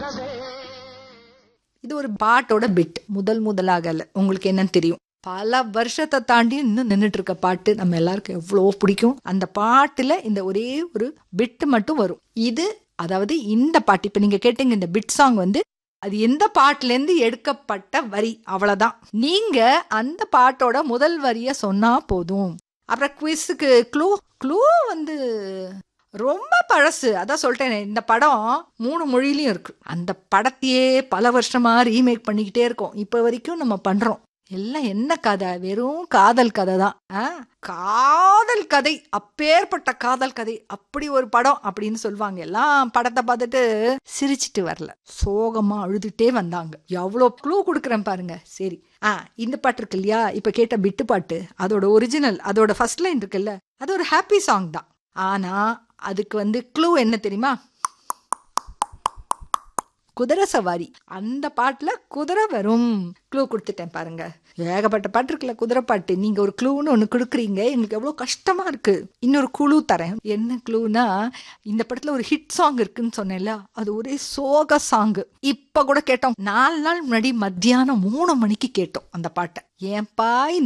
இது ஒரு பாட்டோட பிட் முதல் முதலாகல உங்களுக்கு என்னன்னு தெரியும் பல வருஷத்தை தாண்டி இன்னும் நின்றுட்டு இருக்க பாட்டு நம்ம எல்லாருக்கும் எவ்வளோ பிடிக்கும் அந்த பாட்டுல இந்த ஒரே ஒரு பிட் மட்டும் வரும் இது அதாவது இந்த பாட்டு இப்ப நீங்க கேட்டீங்க இந்த பிட் சாங் வந்து அது எந்த பாட்டுல இருந்து எடுக்கப்பட்ட வரி அவ்வளவுதான் நீங்க அந்த பாட்டோட முதல் வரிய சொன்னா போதும் அப்புறம் குவிஸுக்கு க்ளூ க்ளூ வந்து ரொம்ப பழசு அதான் சொல்லிட்டேனே இந்த படம் மூணு மொழியிலையும் இருக்கு அந்த படத்தையே பல வருஷமா ரீமேக் பண்ணிக்கிட்டே இருக்கோம் இப்ப வரைக்கும் நம்ம பண்றோம் எல்லாம் என்ன கதை வெறும் காதல் கதை தான் ஆ? காதல் கதை அப்பேற்பட்ட காதல் கதை அப்படி ஒரு படம் அப்படின்னு சொல்லுவாங்க எல்லாம் படத்தை பார்த்துட்டு சிரிச்சிட்டு வரல சோகமா அழுதுட்டே வந்தாங்க எவ்வளோ க்ளூ கொடுக்குறேன் பாருங்க சரி ஆ இந்த பாட்டு இருக்கு இல்லையா இப்ப கேட்ட பிட்டு பாட்டு அதோட ஒரிஜினல் அதோட ஃபர்ஸ்ட் லைன் இருக்குல்ல அது ஒரு ஹாப்பி சாங் தான் ஆனா அதுக்கு வந்து க்ளூ என்ன தெரியுமா குதிரை சவாரி அந்த பாட்டுல குதிரை வரும் க்ளூ கொடுத்துட்டேன் பாருங்க ஏகப்பட்ட பாட்டு இருக்குல்ல குதிரை பாட்டு நீங்க ஒரு க்ளூன்னு ஒண்ணு கொடுக்குறீங்க எங்களுக்கு எவ்வளவு கஷ்டமா இருக்கு இன்னொரு குழு தரேன் என்ன க்ளூனா இந்த படத்துல ஒரு ஹிட் சாங் இருக்குன்னு சொன்னேன்ல அது ஒரே சோக சாங் இப்ப கூட கேட்டோம் நாலு நாள் முன்னாடி மத்தியானம் மூணு மணிக்கு கேட்டோம் அந்த பாட்டை ஏன்பா இந்த